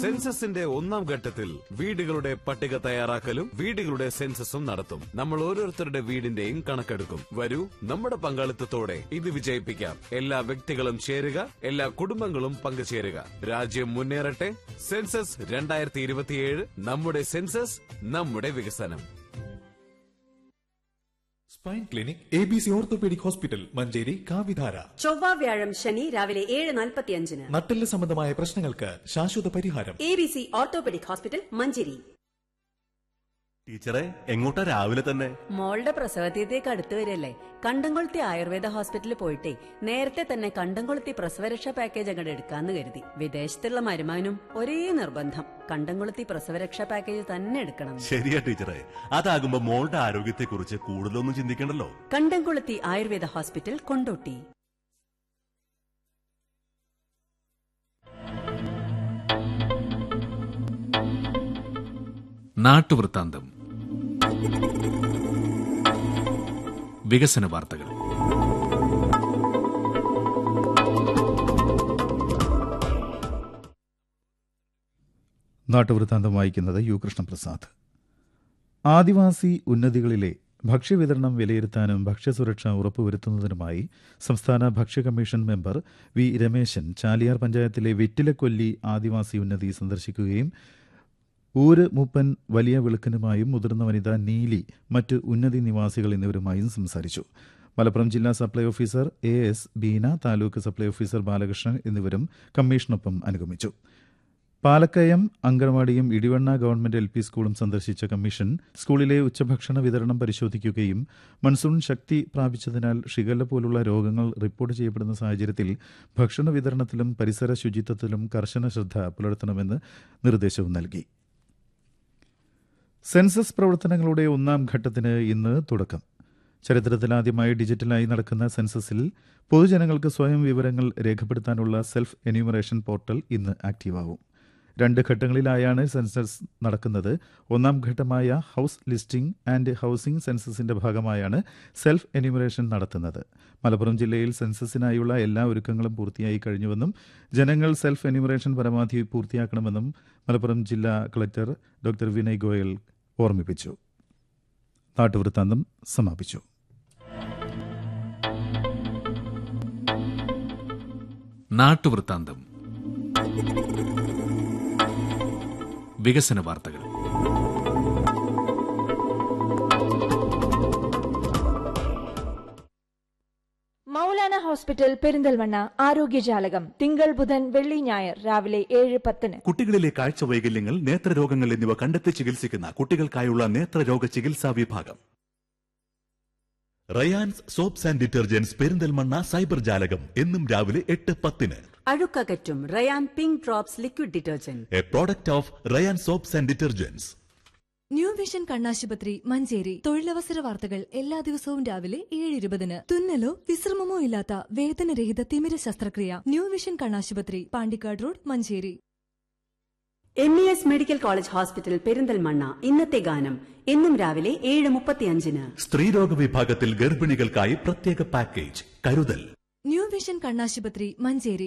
സെൻസസിന്റെ ഒന്നാം ഘട്ടത്തിൽ വീടുകളുടെ പട്ടിക തയ്യാറാക്കലും വീടുകളുടെ സെൻസസും നടത്തും നമ്മൾ ഓരോരുത്തരുടെ വീടിന്റെയും കണക്കെടുക്കും വരൂ നമ്മുടെ പങ്കാളിത്തത്തോടെ ഇത് വിജയിപ്പിക്കാം എല്ലാ വ്യക്തികളും ചേരുക എല്ലാ കുടുംബങ്ങളും പങ്കുചേരുക രാജ്യം മുന്നേറട്ടെ സെൻസസ് രണ്ടായിരത്തി ഇരുപത്തിയേഴ് നമ്മുടെ സെൻസസ് നമ്മുടെ വികസനം spine clinic A B C orthopaedic hospital Manjeri കാവിധാര ചൊവ്വ വ്യാഴം ശനി രാവിലെ ഏഴ് നാൽപ്പത്തിയഞ്ചിന് നട്ടെല്ല് സംബന്ധമായ പ്രശ്നങ്ങൾക്ക് ശാശ്വത പരിഹാരം A B C orthopaedic hospital Manjeri ടീച്ചറെ എങ്ങോട്ടാ രാവിലെ തന്നെ മോളുടെ പ്രസവതീയത്തേക്ക് അടുത്ത് വരില്ലേ കണ്ടംകൊളുത്തി ആയുർവേദ ഹോസ്പിറ്റലിൽ പോയിട്ടേ നേരത്തെ തന്നെ കണ്ടംകൊളുത്തി പ്രസവരക്ഷാ പാക്കേജ് അങ്ങോട്ട് എടുക്കാന്ന് കരുതി വിദേശത്തുള്ള മരുമാനും ഒരേ നിർബന്ധം കണ്ടംകൊളുത്തി പ്രസവരക്ഷാ പാക്കേജ് തന്നെ എടുക്കണം ശരിയാ ടീച്ചറെ അതാകുമ്പോ മോളുടെ ആരോഗ്യത്തെക്കുറിച്ച് കൂടുതലൊന്നും ചിന്തിക്കണ്ടല്ലോ കണ്ടംകൊളുത്തി ആയുർവേദ ഹോസ്പിറ്റൽ കൊണ്ടോട്ടി നാട്ടുവൃത്താന്തം വികസന വാർത്തകൾ നാട്ടുവൃത്താന്തം വായിക്കുന്നത് യു കൃഷ്ണപ്രസാദ് ആദിവാസി ഉന്നതികളിലെ ഭക്ഷ്യവിതരണം വിലയിരുത്താനും ഭക്ഷ്യസുരക്ഷ ഉറപ്പുവരുത്തുന്നതിനുമായി സംസ്ഥാന ഭക്ഷ്യ commission member V Ramesan Chaliyar പഞ്ചായത്തിലെ വെറ്റിലക്കൊല്ലി ആദിവാസി ഉന്നതി സന്ദർശിക്കുകയും ഊര് മൂപ്പൻ വലിയ വിളുക്കനുമായും മുതിർന്ന വനിത നീലി മറ്റ് ഉന്നതി നിവാസികൾ എന്നിവരുമായും സംസാരിച്ചു മലപ്പുറം ജില്ലാ supply officer A S Beena taluk supply officer Balakrishnan എന്നിവരും കമ്മീഷനൊപ്പം അനുഗമിച്ചു പാലക്കയം അങ്കണവാടിയും ഇടിവണ്ണ ഗവൺമെന്റ് എൽ പി സ്കൂളും സന്ദർശിച്ച കമ്മീഷൻ സ്കൂളിലെ ഉച്ചഭക്ഷണ വിതരണം പരിശോധിക്കുകയും മൺസൂൺ ശക്തി പ്രാപിച്ചതിനാൽ ഷിഗല്ല പോലുള്ള രോഗങ്ങൾ റിപ്പോർട്ട് ചെയ്യപ്പെടുന്ന സാഹചര്യത്തിൽ ഭക്ഷണ വിതരണത്തിലും പരിസര ശുചിത്വത്തിലും കർശന ശ്രദ്ധ പുലർത്തണമെന്ന് നിർദ്ദേശവും നൽകി സെൻസസ് പ്രവർത്തനങ്ങളുടെ ഒന്നാം ഘട്ടത്തിന് ഇന്ന് തുടക്കം ചരിത്രത്തിലാദ്യമായി ഡിജിറ്റലായി നടക്കുന്ന സെൻസസിൽ പൊതുജനങ്ങൾക്ക് സ്വയം വിവരങ്ങൾ രേഖപ്പെടുത്താനുള്ള സെൽഫ് എന്യൂമറേഷൻ പോർട്ടൽ ഇന്ന് ആക്റ്റീവാകും രണ്ട് ഘട്ടങ്ങളിലായാണ് സെൻസസ് നടക്കുന്നത് ഒന്നാം ഘട്ടമായ ഹൗസ് ലിസ്റ്റിംഗ് ആൻഡ് ഹൗസിംഗ് സെൻസസിന്റെ ഭാഗമായാണ് സെൽഫ് എന്യൂമറേഷൻ നടത്തുന്നത് മലപ്പുറം ജില്ലയിൽ സെൻസസിനായുള്ള എല്ലാ ഒരുക്കങ്ങളും പൂർത്തിയായി കഴിഞ്ഞുവെന്നും ജനങ്ങൾ സെൽഫ് എന്യൂമറേഷൻ പരമാവധി പൂർത്തിയാക്കണമെന്നും മലപ്പുറം ജില്ലാ കളക്ടർ ഡോക്ടർ വിനയ് ഗോയൽ ഓർമ്മിപ്പിച്ചു നാട്ടുവൃത്താന്തം സമാപിച്ചു നാട്ടുവൃത്താന്തം വികസന വാർത്തകൾ മൗലാന ഹോസ്പിറ്റൽ പെരിന്തൽമണ്ണ ആരോഗ്യജാലകം തിങ്കൾ ബുധൻ വെള്ളി ഞായർ രാവിലെ ഏഴ് പത്തിന് കുട്ടികളിലെ കാഴ്ച വൈകല്യങ്ങൾ നേത്രരോഗങ്ങൾ എന്നിവ കണ്ടെത്തി ചികിത്സിക്കുന്ന കുട്ടികൾക്കായുള്ള നേത്രരോഗ ചികിത്സാ വിഭാഗം Rayans soaps and detergents Perinthalmanna cyber ജാലകം എന്നും രാവിലെ എട്ട് പത്തിന് അഴുക്കകറ്റും Rayan pink drops liquid detergent a product of Rayans soaps and detergents new vision കണ്ണാശുപത്രി മഞ്ചേരി തൊഴിലവസര വാർത്തകൾ എല്ലാ ദിവസവും രാവിലെ ഏഴ് ഇരുപതിന് തുന്നലോ വിശ്രമമോ ഇല്ലാത്ത വേദനരഹിത തിമിര ശസ്ത്രക്രിയ ന്യൂ വിഷൻ കണ്ണാശുപത്രി Pandikkad road Manjeri M E S medical college hospital Perinthalmanna ഇന്നത്തെ ഗാനം എന്നും രാവിലെ ഏഴ് മുപ്പത്തിയഞ്ചിന് സ്ത്രീരോഗ വിഭാഗത്തിൽ ഗർഭിണികൾക്കായി പ്രത്യേക പാക്കേജ് കരുതൽ ന്യൂ വിഷൻ കണ്ണാശുപത്രി മഞ്ചേരി